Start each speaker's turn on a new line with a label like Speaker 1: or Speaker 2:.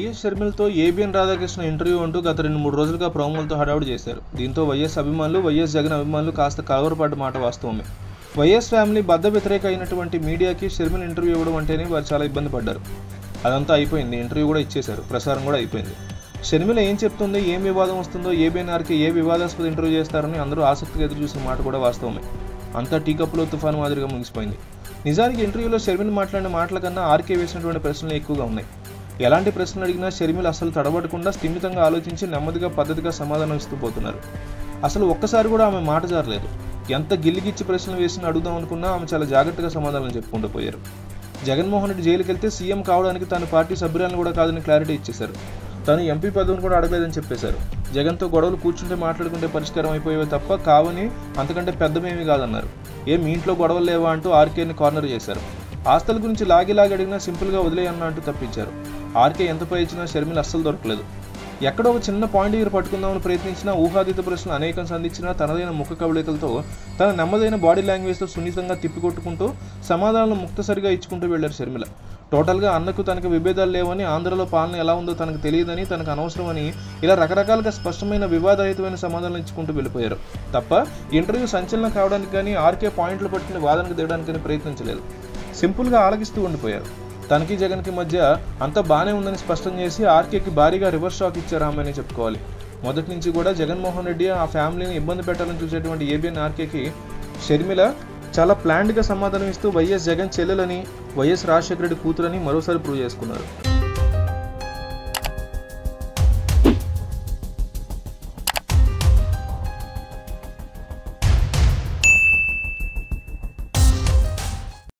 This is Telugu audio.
Speaker 1: వైఎస్ షర్మిలతో ఏబిఎన్ రాధాకృష్ణ ఇంటర్వ్యూ అంటూ గత రెండు మూడు రోజులుగా ప్రోమోలతో హడావుడి చేశారు దీంతో వైఎస్ అభిమానులు వైఎస్ జగన్ అభిమానులు కాస్త కలవరపడ్డ మాట వాస్తవమే వైఎస్ ఫ్యామిలీ బద్ద వ్యతిరేక అయినటువంటి మీడియాకి షర్మిల ఇంటర్వ్యూ ఇవ్వడం అంటేనే వారు చాలా ఇబ్బంది పడ్డారు అదంతా అయిపోయింది ఇంటర్వ్యూ కూడా ఇచ్చేశారు ప్రసారం కూడా అయిపోయింది షర్మిల ఏం చెప్తుంది ఏం వివాదం వస్తుందో ఏబిఎన్ఆర్కి ఏ వివాదాస్పద ఇంటర్వ్యూ చేస్తారని అందరూ ఆసక్తిగా ఎదురు చూసిన మాట కూడా వాస్తవమే అంతా టీ కప్పులో తుఫాను మాదిరిగా ముగిసిపోయింది నిజానికి ఇంటర్వ్యూలో షర్మిల మాట్లాడిన మాటల కన్నా ఆర్కే వేసినటువంటి ప్రశ్నలు ఎక్కువగా ఉన్నాయి ఎలాంటి ప్రశ్నలు అడిగినా షర్మిల అసలు తడబడకుండా స్థిమితంగా ఆలోచించి నెమ్మదిగా పద్ధతిగా సమాధానం ఇస్తూ పోతున్నారు అసలు ఒక్కసారి కూడా ఆమె మాట జారలేదు ఎంత గిల్లిగిచ్చి ప్రశ్నలు వేసిన అడుగుదాం అనుకున్నా ఆమె చాలా జాగ్రత్తగా సమాధానం చెప్పుకుంటూ పోయారు జగన్మోహన్ రెడ్డి జైలుకి వెళ్తే సీఎం కావడానికి తన పార్టీ సభ్యురాలను కూడా కాదని క్లారిటీ ఇచ్చేశారు తను ఎంపీ పదవిని కూడా అడగలేదని చెప్పేశారు జగన్తో గొడవలు కూర్చుంటే మాట్లాడుకుంటే పరిష్కారం అయిపోయేవి తప్ప కావని అంతకంటే పెద్దమేమీ కాదన్నారు ఏ మీ ఇంట్లో గొడవలు లేవా అంటూ ఆర్కేని కార్నర్ చేశారు ఆస్తుల గురించి లాగి లాగి అడిగినా సింపుల్గా వదిలేయన్నా అంటూ తప్పించారు ఆర్కే ఎంత పై ఇచ్చినా షర్మిల అస్సలు దొరకలేదు ఎక్కడో ఒక చిన్న పాయింట్ దగ్గర పట్టుకుందామని ప్రయత్నించినా ఊహాతీత ప్రశ్నలు అనేకం సంధించినా తనదైన ముఖ కవళికలతో తన నెమ్మదైన బాడీ లాంగ్వేజ్తో సున్నితంగా తిప్పికొట్టుకుంటూ సమాధానాలను ముక్తసరిగా ఇచ్చుకుంటూ వెళ్లారు షర్మిల టోటల్గా అన్నకు తనకు విభేదాలు లేవని ఆంధ్రలో పాలన ఎలా ఉందో తనకు తెలియదని తనకు అనవసరమని ఇలా రకరకాలుగా స్పష్టమైన వివాదరహితమైన సమాధానాలు ఇచ్చుకుంటూ వెళ్ళిపోయారు తప్ప ఇంటర్వ్యూ సంచలనం కావడానికి కానీ ఆర్కే పాయింట్లు పట్టుకుని వాదనకు దిగడానికి కానీ ప్రయత్నించలేదు సింపుల్గా ఆలగిస్తూ ఉండిపోయారు తనకి జగన్కి మధ్య అంతా బాగానే ఉందని స్పష్టం చేసి ఆర్కేకి భారీగా రివర్స్ షాక్ ఇచ్చారు ఆమె అని చెప్పుకోవాలి మొదటి నుంచి కూడా జగన్మోహన్ రెడ్డి ఆ ఫ్యామిలీని ఇబ్బంది పెట్టాలని చూసేటువంటి ఏబిఎన్ ఆర్కేకి షర్మిల చాలా ప్లాన్డ్గా సమాధానం ఇస్తూ వైఎస్ జగన్ చెల్లెలని వైఎస్ రాజశేఖర రెడ్డి కూతురని మరోసారి ప్రూవ్ చేసుకున్నారు